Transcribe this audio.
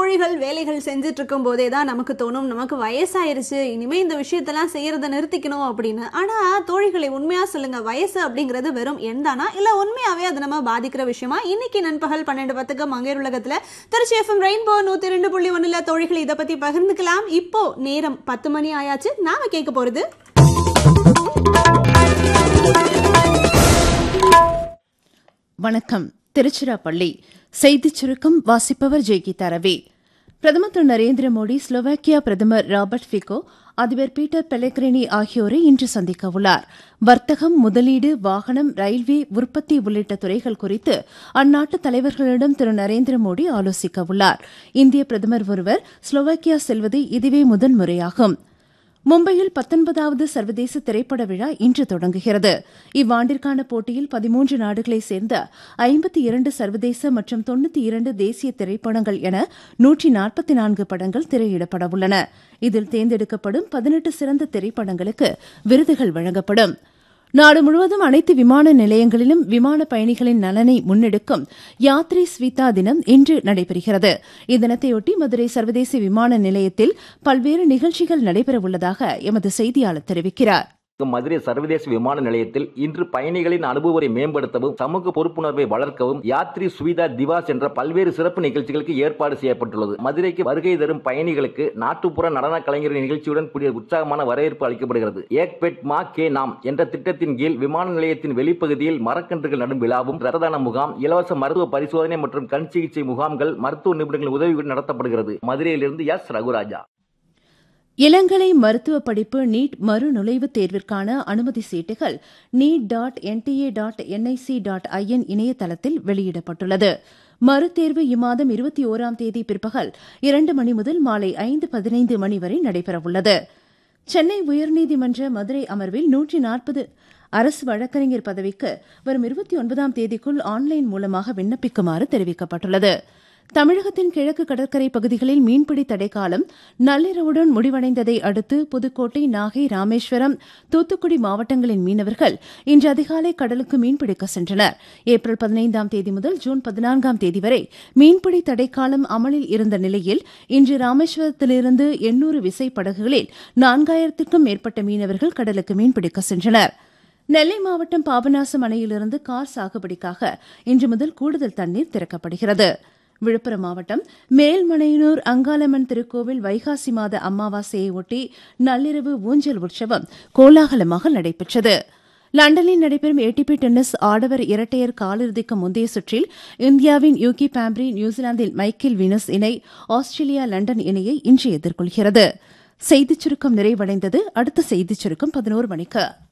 தோழிகள் வேலைகள் செஞ்சுட்டு இருக்கும் போதே தான் நமக்கு தோணும் நமக்கு வயசாயிருச்சு இனிமே இந்த விஷயத்தெல்லாம் செய்யறத நிறுத்திக்கணும் அப்படின்னு ஆனா தோழிகளை உண்மையா சொல்லுங்க வயசு அப்படிங்கிறது வெறும் எண் தானா இல்ல உண்மையாவே அது நம்ம பாதிக்கிற விஷயமா இன்னைக்கு நண்பகல் பன்னெண்டு பத்துக்கு மங்கையர் உலகத்துல திருச்சி எஃப்எம் ரெயின்போ நூத்தி ரெண்டு புள்ளி ஒண்ணுல தோழிகள் இதை பத்தி பகிர்ந்துக்கலாம் இப்போ நேரம் பத்து மணி ஆயாச்சு நாம கேட்க போறது வணக்கம் திருச்சிராப்பள்ளி செய்திச் சுருக்கம் வாசிப்பவர் ஜெய்கீதா ரவி பிரதமர் திரு நரேந்திர மோடி ஸ்லோவாக்கியா பிரதமர் ராபர்ட் ஃபிகோ அதிபர் பீட்டர் பெலக்ரினி ஆகியோரை இன்று சந்திக்க உள்ளார் வர்த்தகம் முதலீடு வாகனம் ரயில்வே உற்பத்தி உள்ளிட்ட துறைகள் குறித்து அந்நாட்டு தலைவர்களிடம் திரு நரேந்திர மோடி ஆலோசிக்க உள்ளார் இந்திய பிரதமர் ஒருவர் ஸ்லோவாக்கியா செல்வது இதுவே முதன்முறையாகும் மும்பையில் பத்தொன்பதாவது சர்வதேச திரைப்பட விழா இன்று தொடங்குகிறது இவ்வாண்டிற்கான போட்டியில் பதிமூன்று நாடுகளைச் சேர்ந்த ஐம்பத்தி இரண்டு சர்வதேச மற்றும் தொண்ணூத்தி இரண்டு தேசிய திரைப்படங்கள் என நூற்றி நாற்பத்தி நான்கு படங்கள் திரையிடப்பட உள்ளன இதில் தேர்ந்தெடுக்கப்படும் பதினெட்டு சிறந்த திரைப்படங்களுக்கு விருதுகள் வழங்கப்படும் நாடு முழுவதும் அனைத்து விமான நிலையங்களிலும் விமான பயணிகளின் நலனை முன்னெடுக்கும் யாத்ரி ஸ்வீதா தினம் இன்று நடைபெறுகிறது இத்தினத்தையொட்டி மதுரை சர்வதேச விமான நிலையத்தில் பல்வேறு நிகழ்ச்சிகள் நடைபெறவுள்ளதாக எமது செய்தியாளர் தெரிவிக்கிறார் மதுரை சர்வதேச விமான நிலையத்தில் இன்று பயணிகளின் அனுபவத்தை மேம்படுத்தவும் சமூக பொறுப்புணர்வை வளர்க்கவும் யாத்ரி சுவிதா திவாஸ் என்ற பல்வேறு சிறப்பு நிகழ்ச்சிகளுக்கு ஏற்பாடு செய்யப்பட்டுள்ளது மதுரைக்கு வருகை தரும் பயணிகளுக்கு நாட்டுப்புற நடன கலைஞரின் நிகழ்ச்சியுடன் கூடிய உற்சாகமான வரவேற்பு அளிக்கப்படுகிறது ஏக் பெட் மா கே நாம் என்ற திட்டத்தின் கீழ் விமான நிலையத்தின் வெளிப்பகுதியில் மரக்கன்றுகள் நடும் விழாவும் ரத்ததான முகாம் இலவச மருத்துவ பரிசோதனை மற்றும் கண் சிகிச்சை முகாம்கள் மருத்துவ நிபுணர்களின் உதவியுடன் நடத்தப்படுகிறது மதுரையிலிருந்து எஸ் ரகுராஜா இளங்கலை மருத்துவ படிப்பு நீட் மறுநுழைவுத் தேர்விற்கான அனுமதி சீட்டுகள் NEET dot NTA dot NIC dot IN இணையதளத்தில் வெளியிடப்பட்டுள்ளது மறுதேர்வு இம்மாதம் இருபத்தி ஓராம் தேதி பிற்பகல் இரண்டு மணி முதல் மாலை ஐந்து பதினைந்து மணி வரை நடைபெறவுள்ளது சென்னை உயர்நீதிமன்ற மதுரை அமர்வில் நூற்றி நாற்பது அரசு வழக்கறிஞர் பதவிக்கு வரும் இருபத்தி ஒன்பதாம் தேதிக்குள் ஆன்லைன் மூலமாக விண்ணப்பிக்குமாறு தெரிவிக்கப்பட்டுள்ளது தமிழகத்தின் கிழக்கு கடற்கரை பகுதிகளில் மீன்பிடி தடைக்காலம் நள்ளிரவுடன் முடிவடைந்ததை அடுத்து புதுக்கோட்டை நாகை ராமேஸ்வரம் தூத்துக்குடி மாவட்டங்களின் மீனவர்கள் இன்று அதிகாலை கடலுக்கு மீன்பிடிக்க சென்றனர் ஏப்ரல் பதினைந்தாம் தேதி முதல் ஜூன் பதினான்காம் தேதி வரை மீன்பிடி தடைக்காலம் அமலில் இருந்த நிலையில் இன்று ராமேஸ்வரத்திலிருந்து எண்ணூறு விசைப்படகுகளில் நான்காயிரத்திற்கும் மேற்பட்ட மீனவர்கள் கடலுக்கு மீன்பிடிக்க சென்றனர் நெல்லை மாவட்டம் பாபநாசம் அணையிலிருந்து கார் சாகுபடிக்காக இன்று முதல் கூடுதல் தண்ணீர் திறக்கப்படுகிறது விழுப்புரம் மாவட்டம் மேல்மனையனூர் அங்காளம்மன் திருக்கோவில் வைகாசி மாத அமாவாசையை ஒட்டி நள்ளிரவு ஊஞ்சல் உற்சவம் கோலாகலமாக நடைபெற்றது லண்டனில் நடைபெறும் ஏடிபி டென்னிஸ் ஆடவர் இரட்டையர் காலிறுதிக்கு முந்தைய சுற்றில் இந்தியாவின் யூகி பாம்ப்ரி நியூசிலாந்தின் மைக்கேல் வீனஸ் இணை ஆஸ்திரேலியா லண்டன் இணையை இன்று எதிர்கொள்கிறது செய்திச் சுருக்கம் நிறைவடைந்தது அடுத்த செய்திச் சுருக்கம் பதினோரு மணிக்கு